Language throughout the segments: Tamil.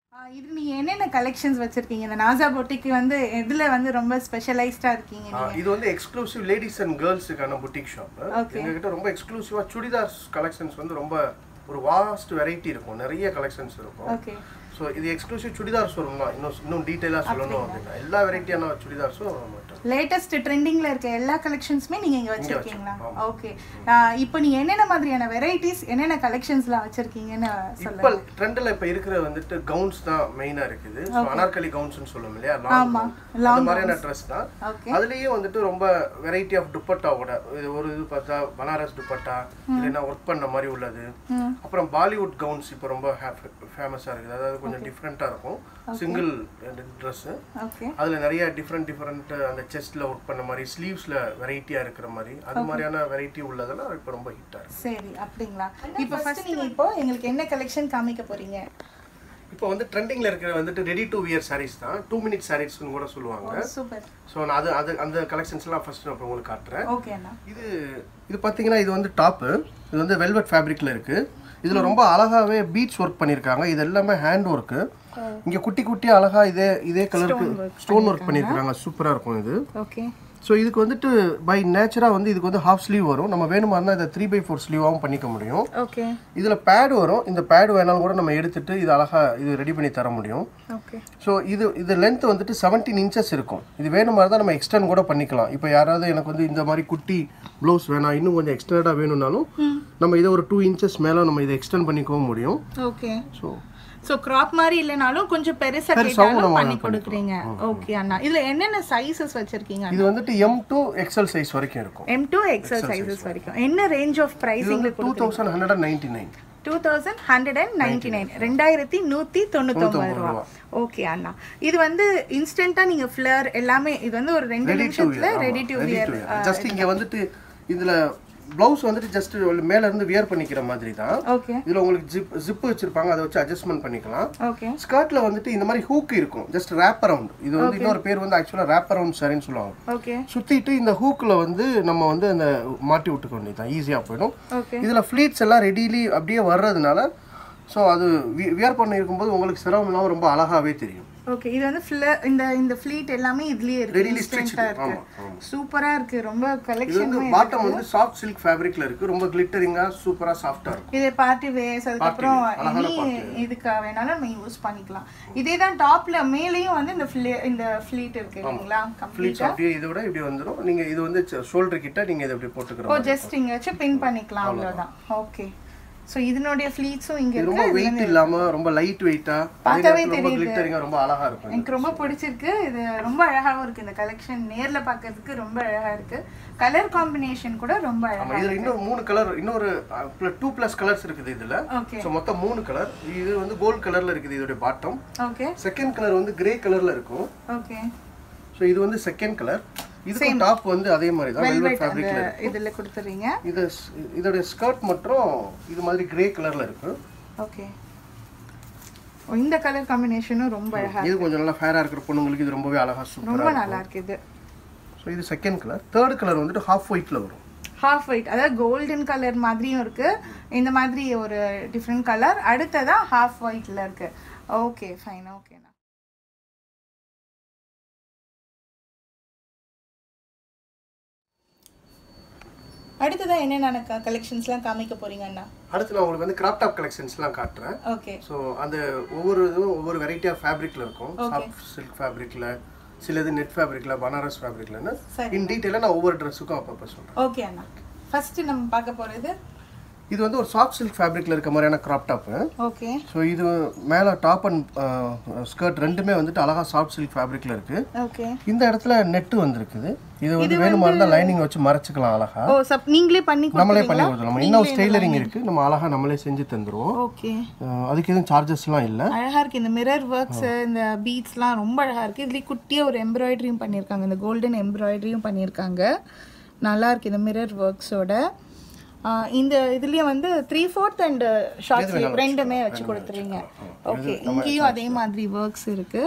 இது நீங்க என்னென்ன கலெக்ஷன்ஸ் வச்சிருக்கீங்க இந்த நாசா பொட்டிக்கு வந்து எதுல வந்து ரொம்ப ஸ்பெஷலைஸ்டா இருக்கீங்க ஆ, இது வந்து எக்ஸ்க்ளூசிவ் லேடிஸ் அண்ட் கேர்ள்ஸுக்கான புட்டிக் ஷாப் Okay. எங்ககிட்ட ரொம்ப எக்ஸ்க்ளூசிவா சுடிதார்ஸ் கலெக்ஷன்ஸ் வந்து ரொம்ப ஒரு வாஸ்ட் வெரைட்டி இருக்கும் நிறைய கலெக்ஷன்ஸ் இருக்கும் ஓகே ஸோ இது எக்ஸ்க்ளூசிவ் சுடிதார் ஷோரூம் தான் இன்னும் இன்னும் டீட்டெயிலாக சொல்லணும் அப்படின்னா எல்லா வெரைட்டியான சுடிதார்ஸும் நம்மகிட்ட லேட்டஸ்ட் ட்ரெண்டிங்ல இருக்க எல்லா கலெக்ஷன்ஸுமே நீங்க இங்க வச்சிருக்கீங்களா வச்சிருக்கோம், ஓகே இப்போ நீங்க என்னென்ன மாதிரியான வெரைட்டிஸ் என்னென்ன கலெக்ஷன்ஸ்லாம் வச்சிருக்கீங்கன்னு இப்போ சொல்லுங்க ட்ரெண்டில் இப்போ இருக்கிற வந்துட்டு கவுன்ஸ் தான் மெயினாக இருக்குது ஸோ அனார்கலி கவுன்ஸ்னு சொல்லுவோம் இல்லையா ஆமா, லாங் long அந்த மாதிரியான ட்ரெஸ் தான் ஓகே அதுலேயே வந்துட்டு ரொம்ப வெரைட்டி ஆஃப் துப்பட்டாவோட இது ஒரு இது பார்த்தா பனாரஸ் துப்பட்டா இல்லைன்னா ஒர்க் பண்ண மாதிரி உள்ளது ம் அப்புறம் பாலிவுட் கவுன்ஸ் இப்போ ரொம்ப ஃபேமஸாக இருக்குது அதாவது கொஞ்சம் டிஃப்ரெண்ட்டாக இருக்கும் சிங்கிள் ட்ரெஸ்ஸு ஓகே அதில் நிறைய டிஃப்ரெண்ட் டிஃப்ரெண்ட் அந்த செஸ்ட்டில் ஒர்க் பண்ண மாதிரி ஸ்லீவ்ஸில் வெரைட்டியாக இருக்கிற மாதிரி அது மாதிரியான வெரைட்டி உள்ளதெல்லாம் இப்போ ரொம்ப ஹிட்டாக இருக்குது சரி அப்படிங்களா இப்போ ஃபர்ஸ்ட் நீங்க இப்போ எங்களுக்கு என்ன கலெக்ஷன் காமிக்க போறீங்க இப்போ வந்து ட்ரெண்டிங்கில் இருக்கிற வந்துட்டு ரெடி டு வியர் sarees தான் டூ மினிட் சாரீஸ்னு கூட சொல்லுவாங்க சூப்பர் ஸோ நான் அது அது அந்த கலெக்ஷன்ஸ்லாம் ஃபர்ஸ்ட் நான் இப்போ உங்களுக்கு காட்டுறேன் ஓகே அண்ணா இது இது பார்த்தீங்கன்னா இது வந்து டாப்பு இது வந்து வெல்வெட் ஃபேப்ரிக்கில் இருக்குது இதில் ரொம்ப அழகாகவே பீட்ஸ் ஒர்க் பண்ணியிருக்காங்க இது எல்லாமே ஹேண்ட் ஒர்க்கு இங்கே குட்டி குட்டியாக அழகா இதே இதே கலருக்கு ஸ்டோன் ஒர்க் பண்ணியிருக்காங்க சூப்பராக இருக்கும் இது ஓகே ஸோ இதுக்கு வந்துட்டு பை நேச்சராக வந்து இதுக்கு வந்து ஹாஃப் ஸ்லீவ் வரும் நம்ம வேணுமா இருந்தால் இதை த்ரீ பை ஃபோர் ஸ்லீவாகவும் பண்ணிக்க முடியும் ஓகே இதில் பேடு வரும் இந்த பேடு வேணாலும் கூட நம்ம எடுத்துட்டு இது அழகாக இது ரெடி பண்ணி தர முடியும் ஓகே ஸோ இது இது லென்த் வந்துட்டு செவன்டீன் இன்ச்சஸ் இருக்கும் இது வேணுமா தான் நம்ம எக்ஸ்டெண்ட் கூட பண்ணிக்கலாம் இப்போ யாராவது எனக்கு வந்து இந்த மாதிரி குட்டி ப்ளவுஸ் வேணாம் இன்னும் கொஞ்சம் எக்ஸ்டெண்டாக வேணும்னாலும் நம்ம இதை ஒரு டூ இன்ச்சஸ் மேலே நம்ம இதை எக்ஸ்டெண்ட் பண்ணிக்கவும் முடியும் ஓகே ஸோ சோ கிராப் மாதிரி இல்லனாலும் கொஞ்சம் பெருசா பெருசாவும் கேட்டாலும் நம்ம பண்ணி கொடுக்குறீங்க ஓகே அண்ணா இதுல என்னென்ன சைஸஸ் வச்சிருக்கீங்க இது வந்துட்டு எம் டு எக்ஸல் சைஸ் வரைக்கும் இருக்கும் எம் டூ எக்ஸல் சைஸஸ் வரைக்கும் என்ன ரேஞ்ச் ஆஃப் பிரைசிங்ல two thousand hundred and ninety nine two thousand hundred and ninety nine ரெண்டாயிரத்தி நூத்தி தொண்ணூத்தொன்பது ரூபா ஓகே அண்ணா இது வந்து இன்ஸ்டன்டா நீங்க ஃபிளர் எல்லாமே இது வந்து ஒரு ரெண்டு ரெடி டு நிமிஷத்துல ரெடி டு வியர் ஜஸ்ட் இங்கே வந்துட்டு இதில் ப்ளவுஸ் வந்துட்டு ஜஸ்ட் மேல இருந்து வியர் பண்ணிக்கிற மாதிரி தான் ஓகே இதில் உங்களுக்கு ஜிப் ஜிப் வச்சிருப்பாங்க அதை வச்சு அட்ஜஸ்ட்மெண்ட் பண்ணிக்கலாம் ஓகே ஸ்கர்ட்ல வந்துட்டு இந்த மாதிரி ஹூக் இருக்கும் ஜஸ்ட் ரேப் அரவுண்ட் இது வந்து இன்னொரு பேர் வந்து ஆக்சுவலா ரேப் அரவுண்ட் சரின்னு சொல்லுவாங்க ஓகே சுத்திட்டு இந்த ஹூக்ல வந்து நம்ம வந்து அந்த மாட்டி விட்டுக்க வேண்டியதுதான் ஈஸியா போயிடும் ஓகே இதுல ஃபிளீட்ஸ் எல்லாம் ரெடிலி அப்படியே வர்றதுனால ஸோ அது வியர் பண்ணி இருக்கும்போது உங்களுக்கு சிரமம் இல்லாமல் ரொம்ப அழகாவே தெரியும் ஓகே இது வந்து ஃபிளர் இந்த இந்த ஃப்ளீட் எல்லாமே இதுலயே இருக்கு ரெடிலி ஸ்டிச் இன்ஸ்டன்ட்டா இருக்கு ஆமா ஆமா சூப்பரா இருக்கு ரொம்ப இது கலெக்ஷன் வந்து பாட்டம் வந்து சாஃப்ட் சில்க் ஃபேப்ரிக்ல இருக்கு ரொம்ப கிளிட்டரிங்கா சூப்பரா சாஃப்டா இருக்கும் இது பார்ட்டி வேர்ஸ் அதுக்கப்புறம் wear, அழகான எனி party இதுக்கு வேணாலும் நம்ம யூஸ் பண்ணிக்கலாம் இதே தான் டாப்ல மேலேயும் வந்து இந்த ஃபிளே- இந்த ஃபிளீட் இருக்கு இல்லைங்களா ஃபிளீட்ஸ் கம்ப்ளீட்டா அப்படியே இதோட இப்படி வந்துடும் நீங்க இது வந்து ஷோல்டர் கிட்ட நீங்க இதை இப்படி போட்டுக்கிற ஓ மாதிரி ஜஸ்ட் இங்க வச்சு பின் பண்ணிக்கலாம் அவ்வளவுதான் ஓகே சோ இதனுடைய ஃபிளீட்ஸும் இங்க இது இருக்கு ரொம்ப வெயிட் இல்லாம ரொம்ப லைட் வெயிட்டா பார்க்கவே ரொம்ப கிளிட்டரிங்கா ரொம்ப அழகா இருக்கும் எனக்கு ரொம்ப பிடிச்சிருக்கு இது ரொம்ப அழகாவும் இருக்கு இந்த கலெக்ஷன் நேர்ல பார்க்கிறதுக்கு ரொம்ப அழகா இருக்கு கலர் காம்பினேஷன் கூட ரொம்ப ஆமா அழகா இதுல இன்னொரு மூணு கலர் இன்னொரு டூ பிளஸ் கலர்ஸ் இருக்குது இதுல ஓகே ஸோ மொத்தம் மூணு கலர் இது வந்து கோல்ட் கலர்ல இருக்குது இதோட பாட்டம் ஓகே செகண்ட் கலர் வந்து கிரே கலர்ல இருக்கும் ஓகே ஸோ இது வந்து செகண்ட் கலர் இதுக்கு டாப் வந்து அதே மாதிரி தான் வெல்வெட் வெல்வெட் அந்த ஃபேப்ரிக்ல இதுல கொடுத்துறீங்க இது இதோட ஸ்கர்ட் மட்டும் இது மாதிரி கிரே கலர்ல இருக்கு ஓகே இந்த கலர் காம்பினேஷனும் ரொம்ப அழகா இது கொஞ்சம் நல்லா ஃபேரா இருக்கிற பொண்ணுங்களுக்கு இது ரொம்பவே அழகா ரொம்ப சூப்பரா நல்லா இருக்கு இது ஸோ இது செகண்ட் கலர் தேர்ட் கலர் வந்துட்டு ஹாஃப் ஒயிட்ல வரும் ஹாஃப் ஒயிட் அதாவது கோல்டன் கலர் மாதிரியும் இருக்கு இந்த மாதிரி ஒரு டிஃப்ரெண்ட் கலர் அடுத்ததா ஹாஃப் ஒயிட்ல இருக்கு ஓகே ஃபைன் ஓகேண்ணா அடுத்ததா என்னென்ன கலெக்ஷன்ஸ்லாம் காமிக்க போறீங்க அண்ணா அடுத்து நான் உங்களுக்கு வந்து கிராப் டாப் கலெக்ஷன்ஸ்லாம் காட்டுறேன் ஓகே ஸோ அந்த ஒவ்வொரு இதுவும் ஒவ்வொரு வெரைட்டி ஆஃப் ஃபேப்ரிக்ல இருக்கும் சாஃப்ட் சில்க் ஃபேப்ரிக்ல சிலது நெட் ஃபேப்ரிக்ல பனாரஸ் ஃபேப்ரிக்லன்னு சரி. இன் டீட்டெயிலாக நான் ஒவ்வொரு ட்ரெஸ்ஸுக்கும் அப்பப்போ சொல்கிறேன் ஓகே அண்ணா ஃபர்ஸ்ட் நம்ம பார்க்க போறது இது வந்து ஒரு சாஃப்ட் சில்க் ஃபேப்ரிக்ல இருக்க மாதிரியான கிராப் டாப்பு ஓகே ஸோ இது மேலே டாப் அண்ட் ஸ்கர்ட் ரெண்டுமே வந்துட்டு அழகா சாஃப்ட் சில்க் ஃபேப்ரிக்ல இருக்கு ஓகே இந்த இடத்துல நெட்டு வந்திருக்குது இது வந்து வேணுமா இருந்தால் லைனிங் வச்சு மறைச்சிக்கலாம் அழகா ஓ சப் நீங்களே பண்ணி நம்மளே பண்ணி கொடுத்துருவோம் நம்ம இன்னும் டெய்லரிங் இருக்கு நம்ம அழகா நம்மளே செஞ்சு தந்துருவோம் ஓகே அஹ் அதுக்கு எதுவும் சார்ஜஸ்லாம் இல்லை அழகா இருக்கு இந்த மிரர் ஒர்க்ஸ் இந்த பீட்ஸ்லாம் ரொம்ப அழகா இருக்கு இதுலயே குட்டியா ஒரு எம்ப்ராய்டரியும் பண்ணியிருக்காங்க இந்த கோல்டன் எம்ப்ராய்டரியும் பண்ணியிருக்காங்க நல்லா இருக்கு இந்த மிரர் ஒர்க்ஸோட இந்த இதுலயே வந்து three fourth and short sleeve ரெண்டுமே வச்சு கொடுத்துறீங்க ஓகே இங்கேயும் அதே மாதிரி ஒர்க்ஸ் இருக்கு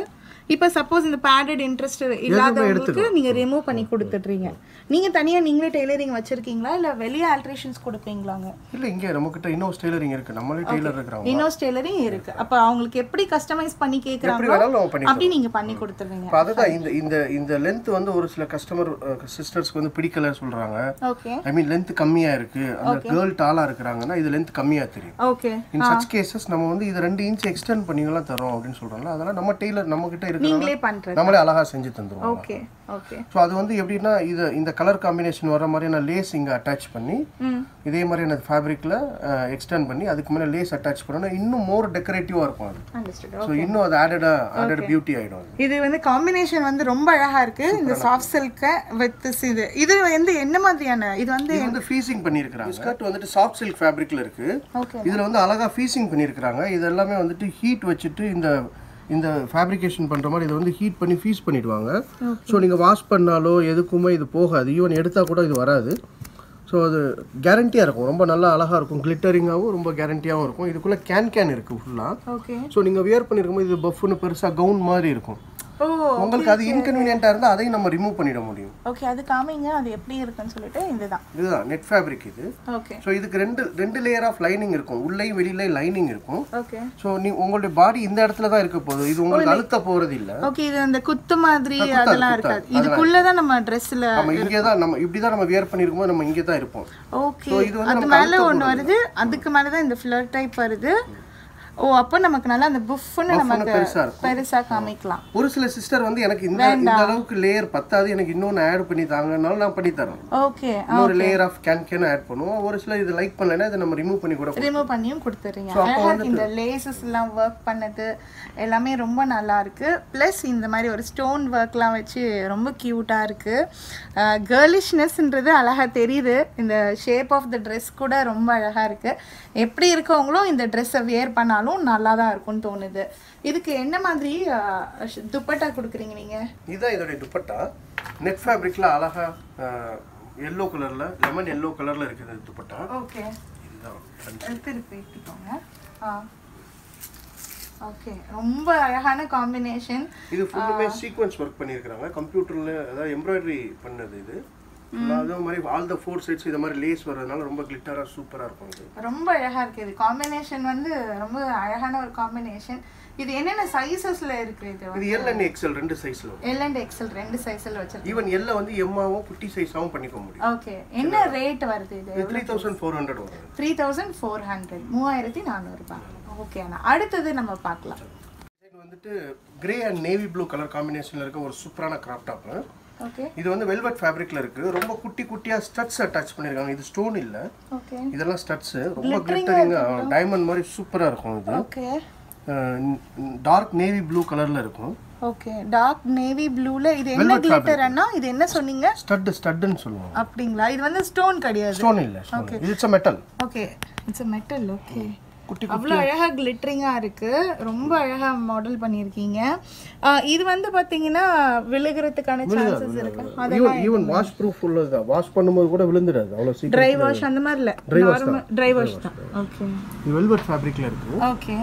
இப்போ சப்போஸ் இந்த பேடட் இன்ட்ரெஸ்ட் இல்லாதவங்களுக்கு நீங்க ரிமூவ் பண்ணி கொடுத்துட்றீங்க நீங்க தனியா நீங்களே டெய்லரிங் வச்சிருக்கீங்களா இல்ல வெளியே ஆல்ட்ரேஷன்ஸ் கொடுப்பீங்களாங்க இல்ல இங்க நம்ம கிட்ட இன்னொரு டெய்லரிங் இருக்கு நம்மளே டெய்லர் இருக்கிறாங்க இன்னோஸ் டெய்லரிங் இருக்கு அப்ப அவங்களுக்கு எப்படி கஸ்டமைஸ் பண்ணி எப்படி கேக்குறாங்களோ வேணாலும் நம்ம பண்ணி அப்படி நீங்க பண்ணி கொடுத்துருவீங்க இப்போ அதுதான் இந்த இந்த இந்த லென்த் வந்து ஒரு சில கஸ்டமர் சிஸ்டர்ஸ்க்கு வந்து பிடிக்கல சொல்றாங்க ஓகே ஐ மீன் லென்த் கம்மியா இருக்கு அந்த கேர்ள் டாலா இருக்கிறாங்கன்னா இது லென்த் கம்மியா தெரியும் ஓகே இன் சச் கேசஸ் நம்ம வந்து இது ரெண்டு இன்ச் எக்ஸ்டெண்ட் பண்ணிங்கலாம் தரோம் அப்படின்னு சொல்றோம்ல அதெல்லாம் நம்ம டெய்லர் நம்ம கிட்ட இருக்கிறனால நீங்களே பண்றது நம்மளே அழகா செஞ்சு தந்துருவோம் ஓகே ஓகே ஸோ அது வந்து எப்படின்னா இது இந்த கலர் காம்பினேஷன் வர மாதிரியான லேஸ் இங்கே அட்டாச் பண்ணி ம் இதே மாதிரியான ஃபேப்ரிக்கில் எக்ஸ்டெண்ட் பண்ணி அதுக்கு மேலே லேஸ் அட்டாச் பண்ணோன்னா இன்னும் மோர் டெக்கரேட்டிவாக இருக்கும் அது அண்டர்ஸ்டுட் ஸோ இன்னும் அது ஆடடாக ஆடட் பியூட்டி ஆகிடும் அது இது வந்து காம்பினேஷன் வந்து ரொம்ப அழகா இருக்கு இந்த சாஃப்ட் சில்க் வித் இது இது வந்து என்ன மாதிரியான இது வந்து இது வந்து ஃபீசிங் பண்ணியிருக்கிறாங்க ஸ்கர்ட் வந்துட்டு சாஃப்ட் சில்க் ஃபேப்ரிக்கில் இருக்கு ஓகே இதில் வந்து அழகாக ஃபீசிங் பண்ணியிருக்கிறாங்க இது எல்லாமே வந்துட்டு ஹீட் வச்சுட்டு இந்த இந்த ஃபேப்ரிகேஷன் பண்ணுற மாதிரி இதை வந்து ஹீட் பண்ணி ஃபீஸ் பண்ணிடுவாங்க ஸோ நீங்கள் வாஷ் பண்ணாலோ எதுக்குமே இது போகாது ஈவன் எடுத்தால் கூட இது வராது ஸோ அது கேரண்டியாக இருக்கும் ரொம்ப நல்லா அழகாக இருக்கும் கிளிட்டரிங்காகவும் ரொம்ப கேரண்டியாகவும் இருக்கும் இதுக்குள்ளே கேன் கேன் இருக்குது ஃபுல்லாக ஓகே ஸோ நீங்கள் வியர் பண்ணியிருக்கும்போது இது பஃப்னு பெருசாக கவுன் மாதிரி இருக்கும் ஓ உங்களுக்கு அது இன்கன்வீனியண்ட்டாக இருந்தால் அதையும் நம்ம ரிமூவ் பண்ணிட முடியும் ஓகே அது காமிங்க அது எப்படி இருக்குன்னு சொல்லிட்டு இதுதான் இதுதான் நெட் ஃபேப்ரிக் இது ஓகே ஸோ இதுக்கு ரெண்டு ரெண்டு லேயர் ஆஃப் லைனிங் இருக்கும் உள்ளேயும் வெளியிலையும் லைனிங் இருக்கும் ஓகே ஸோ நீ உங்களுடைய பாடி இந்த இடத்துல தான் இருக்க போகுது இது உங்களுக்கு அழுத்த போறது இல்ல ஓகே இது அந்த குத்து மாதிரி குத்தாது, அதெல்லாம் குத்தாது. இருக்காது இதுக்குள்ளதான் நம்ம ட்ரெஸ்ல நம்ம இங்கே தான் நம்ம இப்படி தான் நம்ம வியர் பண்ணியிருக்கும் போது நம்ம இங்கே தான் இருப்போம் ஓகே So, இது வந்து அது நமக்கு மேல ஒண்ணு வருது அதுக்கு மேல தான் இந்த ஃபிளர் டைப் வருது ஓ அப்போ நமக்கு நல்லா அந்த புஃப்னு நமக்கு பெருசா இருக்கும் பெருசா காமிக்கலாம் ஒரு சில சிஸ்டர் வந்து எனக்கு இந்த இந்த அளவுக்கு லேயர் பத்தாது எனக்கு இன்னொன்னு ஆட் பண்ணி தாங்கனாலும் நான் பண்ணி தரோம் ஓகே இன்னொரு லேயர் ஆஃப் கேன் கேன் ஆட் பண்ணுவோம் ஒரு சிலர் இது லைக் பண்ணலைன்னா இதை நம்ம ரிமூவ் பண்ணி கூட கொடுப்போம். ரிமூவ் பண்ணியும் கொடுத்துறீங்க அழகா இருக்கு இந்த லேசஸ் எல்லாம் ஒர்க் பண்ணது எல்லாமே ரொம்ப நல்லா இருக்கு ப்ளஸ் இந்த மாதிரி ஒரு ஸ்டோன் ஒர்க்லாம் வச்சு ரொம்ப க்யூட்டா இருக்கு கேர்லிஷ்னஸ்ன்றது அழகா தெரியுது இந்த ஷேப் ஆஃப் த ட்ரெஸ் கூட ரொம்ப அழகா இருக்கு எப்படி இருக்கவங்களும் இந்த ட்ரெஸ்ஸை வியர் பண்ணாலும் நல்லா தான் இருக்கும்னு தோணுது இதுக்கு என்ன மாதிரி அஹ், ஷ்- துப்பட்டா கொடுக்குறீங்க நீங்க இதுதான் இதோடைய துப்பட்டா நெட் ஃபேப்ரிக்ல அழகா எல்லோ கலர்ல லெமன் எல்லோ கலர்ல இருக்குது இந்த துப்பட்டா ஓகே இதுதான் திருப்பி எடுத்துக்கோங்க ஆ ஓகே ரொம்ப அழகான காம்பினேஷன் இது ஃபுல்லுமே சீக்வன்ஸ் ஒர்க் பண்ணியிருக்காங்க கம்ப்யூட்டர்ல அதாவது எம்ப்ராய்டரி பண்ணது இது அதே மாதிரி ஆல் த ஃபோர் சைட்ஸ் இந்த மாதிரி லேஸ் வர்றதுனால ரொம்ப கிளிட்டரா சூப்பரா இருக்கும் இது ரொம்ப அழகா இருக்கு இது காம்பினேஷன் வந்து ரொம்ப அழகான ஒரு காம்பினேஷன் இது என்னென்ன சைஸஸ்ல இருக்கு இது இது எல் அண்ட் எக்ஸ்எல் ரெண்டு சைஸ்ல வரும் எல் அண்ட் எக்ஸல் ரெண்டு சைஸ்ல வச்சிருக்கேன் ஈவன் எல்ல வந்து எம்மாவும் குட்டி சைஸாவும் பண்ணிக்க முடியும் ஓகே என்ன ரேட் வருது இது இது த்ரீ தௌசண்ட் ஃபோர் ஹண்ட்ரட் வரும் த்ரீ தௌசண்ட் ஃபோர் ஹண்ட்ரட் மூவாயிரத்தி நானூறுபா ஓகே அண்ணா அடுத்தது நம்ம பார்க்கலாம் இது வந்துட்டு grey and navy blue colour காம்பினேஷன்ல இருக்க ஒரு சூப்பரான கிராப் டாப் ஓகே இது வந்து வெல்வெட் ஃபேப்ரிக்ல இருக்கு ரொம்ப குட்டி குட்டியா ஸ்டட்ஸ் அட்டாச் பண்ணிருக்காங்க இது ஸ்டோன் இல்ல ஓகே இதெல்லாம் ஸ்டட்ஸ் ரொம்ப கிளிட்டரிங்கா டைமண்ட் மாதிரி சூப்பரா இருக்கும் இது ஓகே டார்க் நேவி ப்ளூ கலர்ல இருக்கும் ஓகே டார்க் நேவி ப்ளூல இது என்ன கிளிட்டர் அண்ணா இது என்ன சொன்னீங்க ஸ்டட் ஸ்டட்னு சொல்லுவாங்க அப்படிங்களா இது வந்து ஸ்டோன் கிடையாது ஸ்டோன் இல்ல ஸ்டோன் இது it's metal okay it's metal okay குட்டி அவ்வளோ அழகா கிளிட்டரிங்கா இருக்கு ரொம்ப அழகா மாடல் பண்ணியிருக்கீங்க ஆ, இது வந்து பாத்தீங்கன்னா விழுகிறதுக்கான சான்சஸ் இருக்கு ஈவன் ஈவன் வாஷ் ப்ரூஃப் உள்ளது வாஷ் பண்ணும்போது கூட விழுந்துடாது அவ்வளோ சீக்கிரம் ட்ரை வாஷ் அந்த மாதிரி இல்ல நார்மல் ட்ரை வாஷ் தான் ஓகே இது வெல்வெட் ஃபேப்ரிக்ல இருக்கு ஓகே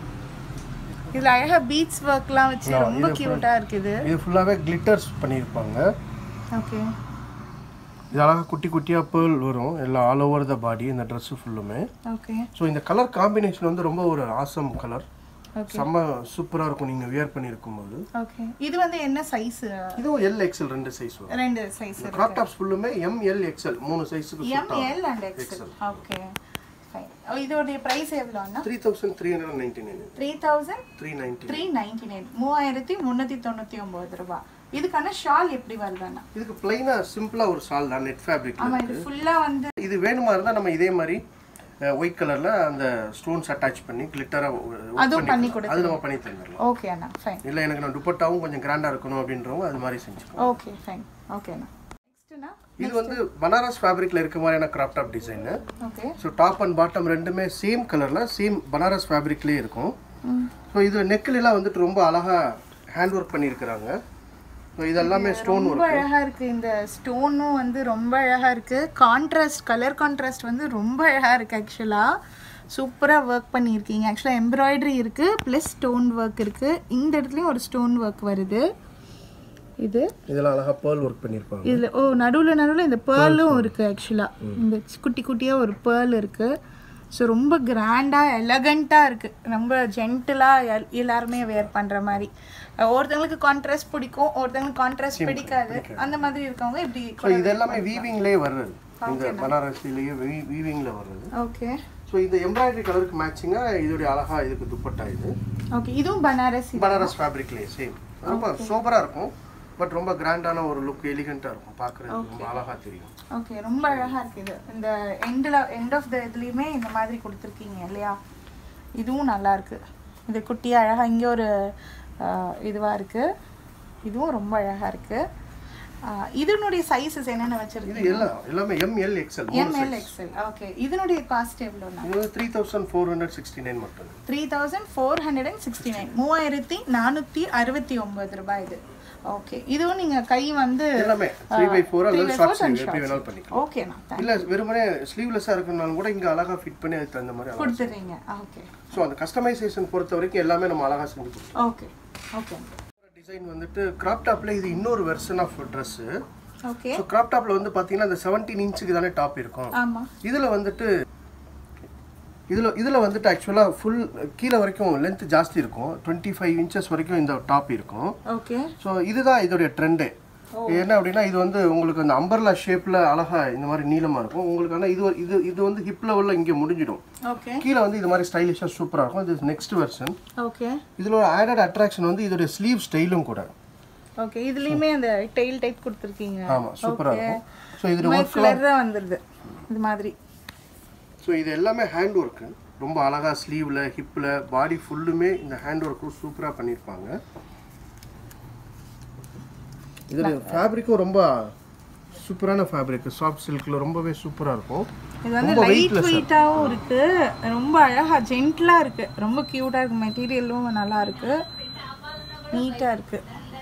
இதுல அழகா பீட்ஸ் ஒர்க்லாம் வச்சு ரொம்ப கியூட்டா இருக்குது இது ஃபுல்லாவே கிளிட்டர்ஸ் பண்ணியிருப்பாங்க ஓகே இது அழகா குட்டி குட்டியா பேர்ல் வரும் எல்லாம் ஆல் ஓவர் த பாடி இந்த Dress ஃபுல்லுமே ஓகே ஸோ இந்த கலர் காம்பினேஷன் வந்து ரொம்ப ஒரு ஆசம் கலர் ஓகே செம்ம சூப்பரா இருக்கும் நீங்க வியர் பண்ணியிருக்கும் போது ஓகே இது வந்து என்ன சைஸ் இதுவும் எல் எக்ஸ்எல் ரெண்டு சைஸ் வரும் ரெண்டு சைஸ் கிராப் டாப்ஸ் ஃபுல்லுமே எம் எல் எக்ஸ்எல் மூணு சைஸுக்கு M L and XL okay fine இதோடைய பிரைஸ் எவ்வளோன்னா three thousand three hundred ninety nine three thousand three ninety three ninety nine மூவாயிரத்தி முந்நூற்றி தொண்ணூற்றி ஒம்பது ரூபாய் இதுக்கான ஷால் எப்படி வருதுண்ணா இதுக்கு பிளைனா சிம்பிளா ஒரு சால் தான் நெட் ஃபேப்ரிக் ஆமாம் இது ஃபுல்லாக வந்து இது வேணுமா இருந்தா நம்ம இதே மாதிரி ஒயிட் கலர்ல அந்த ஸ்டோன்ஸ் அட்டாச் பண்ணி கிளிட்டரா அதுவும் பண்ணி கொடு அது நம்ம பண்ணி தந்துடலாம் ஓகே அண்ணா ஃபைன் இல்ல எனக்கு நான் துப்பட்டாவும் கொஞ்சம் கிராண்டா இருக்கணும் அப்படின்றவங்க அது மாதிரி செஞ்சுக்கலாம் ஓகே ஃபைன் ஓகே அண்ணா நெக்ஸ்ட்ண்ணா இது வந்து பனாரஸ் ஃபேப்ரிக்ல இருக்க மாதிரியான crop top design okay so top and bottom ரெண்டுமே சேம் கலர்ல சேம் பனாரஸ் ஃபேப்ரிக்லேயே இருக்கும் ஸோ இது நெக்கில் எல்லாம் வந்துட்டு ரொம்ப அழகா ஹேண்ட் ஒர்க் பண்ணியிருக்கிறாங்க ஸோ இதெல்லாமே ஸ்டோன் ரொம்ப அழகா இருக்கு இந்த ஸ்டோனும் வந்து ரொம்ப அழகா இருக்கு கான்ட்ராஸ்ட் கலர் கான்ட்ராஸ்ட் வந்து ரொம்ப அழகா இருக்கு ஆக்சுவலா சூப்பராக ஒர்க் பண்ணியிருக்கீங்க ஆக்சுவலாக எம்ப்ராய்டரி இருக்குது ப்ளஸ் ஸ்டோன் ஒர்க் இருக்குது இந்த இடத்துலையும் ஒரு ஸ்டோன் ஒர்க் வருது இது இதெல்லாம் அழகா பேர்ல் ஒர்க் பண்ணியிருப்பாங்க இதில் ஓ நடுவில் நடுவில் இந்த பேர்லும் இருக்குது ஆக்சுவலாக இந்த குட்டி குட்டியாக ஒரு பேர்ல் இருக்குது ஸோ ரொம்ப கிராண்டாக எலகண்ட்டாக இருக்குது ரொம்ப ஜென்டிலாக எல்லாருமே வேர் பண்ணுற மாதிரி அஹ் ஒருத்தவங்களுக்கு கான்ட்ராஸ்ட் பிடிக்கும் ஒருத்தவங்களுக்கு கான்ட்ராஸ்ட் பிடிக்காது அந்த மாதிரி இருக்கவங்க இப்படி ஸோ இது எல்லாமே வீவிங்லேயே வர்றது இந்த பனாரசிலேயே வீவிங்ல வர்றது ஓகே ஸோ இந்த எம்ப்ராய்டரி கலருக்கு மேட்சிங்காக இதோடைய அழகா இதுக்கு துப்பட்டா இது ஓகே இதுவும் பனாரசி பனாரஸ் ஃபேப்ரிக்லேயே சேம் ரொம்ப சூப்பரா இருக்கும் பட் ரொம்ப கிராண்டான ஒரு லுக் எலிகண்ட்டாக இருக்கும் பார்க்குறதுக்கு ரொம்ப அழகா தெரியும் ஓகே ரொம்ப அழகா இருக்கு இது இந்த எண்டில் எண்ட் ஆஃப் த இதுலேயுமே இந்த மாதிரி கொடுத்துருக்கீங்க இல்லையா இதுவும் நல்லா இருக்கு இது குட்டியா அழகா இங்கே ஒரு ஆஹ், இதுவா இருக்கு இதுவும் ரொம்ப அழகா இருக்கு ஆஹ், இதனுடைய சைஸஸ் என்னென்ன இது வச்சிருக்கீங்க எல்லாம் எல்லாமே M L XL M L XL okay இதனுடைய காஸ்ட் எவ்வளோண்ணா இது வந்து three thousand four hundred sixty nine மட்டும் three thousand four hundred and sixty nine மூவாயிரத்தி நானூற்றி அறுபத்தி ஒம்பது ரூபாய் இது ஓகே இதுவும் நீங்கள் கை வந்து எல்லாமே த்ரீ பை ஃபோர் அல்லது by short four and sleeve எப்படி வேணாலும் பண்ணிக்கலாம் ஓகேண்ணா இல்ல வெறுமனே ஸ்லீவ்லெஸ்ஸாக இருக்கனாலும் கூட இங்க அழகா ஃபிட் பண்ணி அதுக்கு தகுந்த மாதிரி அழகா கொடுத்துட்றீங்க ஓகே ஸோ அந்த கஸ்டமைசேஷன் பொறுத்த வரைக்கும் எல்லாமே நம்ம அழகா செஞ்சு கொடுக்கலாம் ஓகே ஓகே டிசைன் வந்துட்டு கிராப் டாப்ல இது இன்னொரு version of dress okay so crop டாப்ல வந்து பாத்தீங்கன்னா அந்த செவன்டீன் இன்ச்சுக்கு தானே டாப் இருக்கும் ஆமா இதுல வந்துட்டு இதுல இதுல வந்துட்டு ஆக்சுவலா ஃபுல் கீழே வரைக்கும் லென்த் ஜாஸ்தி இருக்கும் டுவெண்ட்டி ஃபைவ் இன்ச்சஸ் வரைக்கும் இந்த டாப் இருக்கும் ஓகே ஸோ இதுதான் இதோடைய ட்ரெண்டே என்ன அப்படின்னா இது வந்து உங்களுக்கு அந்த அம்பர்லா ஷேப்ல அழகா இந்த மாதிரி நீளமா இருக்கும் உங்களுக்கு ஆனால் இது ஒரு- இது இது வந்து ஹிப் லெவலில் இங்கே முடிஞ்சிடும் ஓகே கீழே வந்து இது மாதிரி ஸ்டைலிஷாக சூப்பராக இருக்கும் இது நெக்ஸ்ட் வெர்ஷன் ஓகே இதில் ஒரு ஆடட் அட்ராக்ஷன் வந்து இதோடைய ஸ்லீவ் ஸ்டைலும் கூட ஓகே இதுலயுமே அந்த டெயில் டைப் கொடுத்துருக்கீங்க ஆமாம் சூப்பராக இருக்கும் ஸோ இதோட மாதிரி ஒர்க் ஃபிளர்ரா வந்துருது இது மாதிரி ஸோ இது எல்லாமே ஹேண்ட் ஒர்க்கு ரொம்ப அழகாக ஸ்லீவில் ஹிப்பில் பாடி ஃபுல்லுமே இந்த ஹேண்ட் ஒர்க்கும் சூப்பராக பண்ணியிருப்பாங்க இதில் ஃபேப்ரிக்கும் ரொம்ப சூப்பரான ஃபேப்ரிக் சாஃப்ட் சில்கில் ரொம்பவே சூப்பராக இருக்கும் இது வந்து ரொம்ப லைட் வெயிட்லெஸ் வெயிட்டாகவும் இருக்கு ரொம்ப அழகா ஜென்டிலா இருக்கு ரொம்ப கியூட்டா இருக்கு மெட்டீரியலும் நல்லா இருக்கு நீட்டா இருக்கு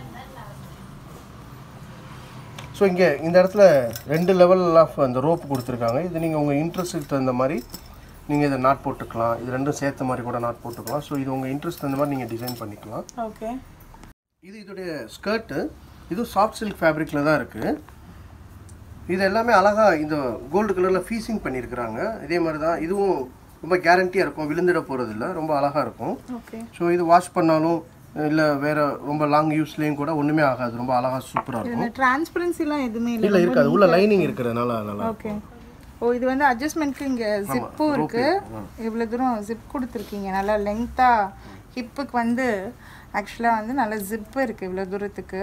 ஸோ இங்கே இந்த இடத்துல ரெண்டு லெவல் ஆஃப் அந்த ரோப் கொடுத்துருக்காங்க இது நீங்கள் உங்கள் இன்ட்ரெஸ்ட்டுக்கு தகுந்த மாதிரி நீங்கள் இதை நாட் போட்டுக்கலாம் இது ரெண்டும் சேர்த்த மாதிரி கூட நாட் போட்டுக்கலாம் ஸோ இது உங்கள் இன்ட்ரெஸ்ட் தகுந்த மாதிரி நீங்கள் டிசைன் பண்ணிக்கலாம் ஓகே இது இதோடைய ஸ்கர்ட்டு இது சாஃப்ட் சில்க் ஃபேப்ரிக்கில் தான் இருக்குது இது எல்லாமே அழகாக இந்த கோல்டு கலரில் ஃபீசிங் பண்ணியிருக்கிறாங்க இதே மாதிரி தான் இதுவும் ரொம்ப கேரண்டியாக இருக்கும் விழுந்துட போகிறதில்ல ரொம்ப அழகாக இருக்கும் ஓகே ஸோ இது வாஷ் பண்ணாலும் இல்லை வேறு ரொம்ப லாங் யூஸ்லேயும் கூட ஒன்றுமே ஆகாது ரொம்ப அழகாக சூப்பராக இருக்கும் இதுல டிரான்ஸ்பரன்சிலாம் எதுவுமே இல்லை இல்லை இருக்காது உள்ள லைனிங் இருக்கிறதுனால நல்லா ஓகே ஓ இது வந்து அட்ஜஸ்ட்மெண்ட்க்கு இங்க ஜிப்பும் இருக்கு இவ்வளவு தூரம் ஜிப் கொடுத்துருக்கீங்க நல்லா லெங்க்தா ஹிப்புக்கு வந்து ஆக்சுவலா வந்து நல்ல ஜிப் இருக்கு இவ்வளவு தூரத்துக்கு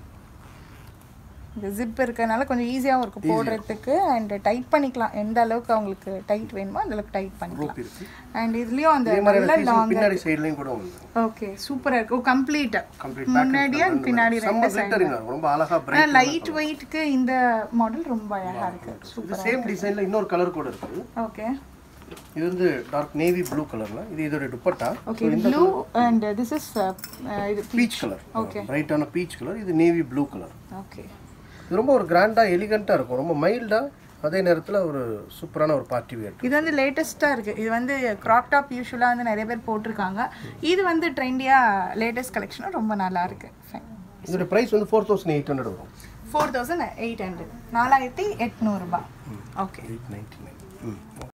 இந்த ஜிப் இருக்கறனால கொஞ்சம் ஈஸியாகவும் இருக்கும் போடுறதுக்கு அண்ட் டைட் பண்ணிக்கலாம் எந்த அளவுக்கு அவங்களுக்கு டைட் வேணுமோ அந்த அளவுக்கு டைட் பண்ணிக்கலாம் இருக்கு அண்ட் இதுலயும் அந்த இதே மாதிரி நல்ல ஃபீசிங் லாங் பின்னாடி சைட்லேயும் கூட உண்டு ஓகே சூப்பரா இருக்கு ஓ கம்ப்ளீட்டா கம்ப்ளீட் முன்னாடி and பின்னாடி செம்ம கிளிட்டரிங்காக இருக்கும் ரொம்ப அழகாக பிரைட் லைட் வெயிட்க்கு இந்த மாடல் ரொம்ப அழகா இருக்கு இது சேம் டிசைனில் இன்னொரு கலர் கூட இருக்குது ஓகே இது வந்து டார்க் நேவி ப்ளூ கலரில் இது இதோட துப்பட்டா ஓகே இது ப்ளூ அண்ட் திஸ் இஸ் இது பீச் கலர் பிரைட்டான பீச் கலர் இது நேவி ப்ளூ கலர் ஓகே இது ரொம்ப ஒரு கிராண்டாக எலிகண்ட்டாக இருக்கும் ரொம்ப மைல்டாக அதே நேரத்தில் ஒரு சூப்பரான ஒரு பார்ட்டி வேர் இது வந்து லேட்டஸ்ட்டாக இருக்குது இது வந்து க்ராப் டாப் யூஸ்வலாக வந்து நிறைய பேர் போட்டிருக்காங்க இது வந்து ட்ரெண்டியாக லேட்டஸ்ட் கலெக்ஷனும் ரொம்ப நல்லா இருக்கு ஃபைன் இதோட ப்ரைஸ் வந்து ஃபோர் தௌசண்ட் எயிட் ஹண்ட்ரட் வரும் ஃபோர் தௌசண்ட் எயிட் ஹண்ட்ரட் நாலாயிரத்தி எட்நூறுபா ஓகே எயிட் நைன்டி நைன் ம்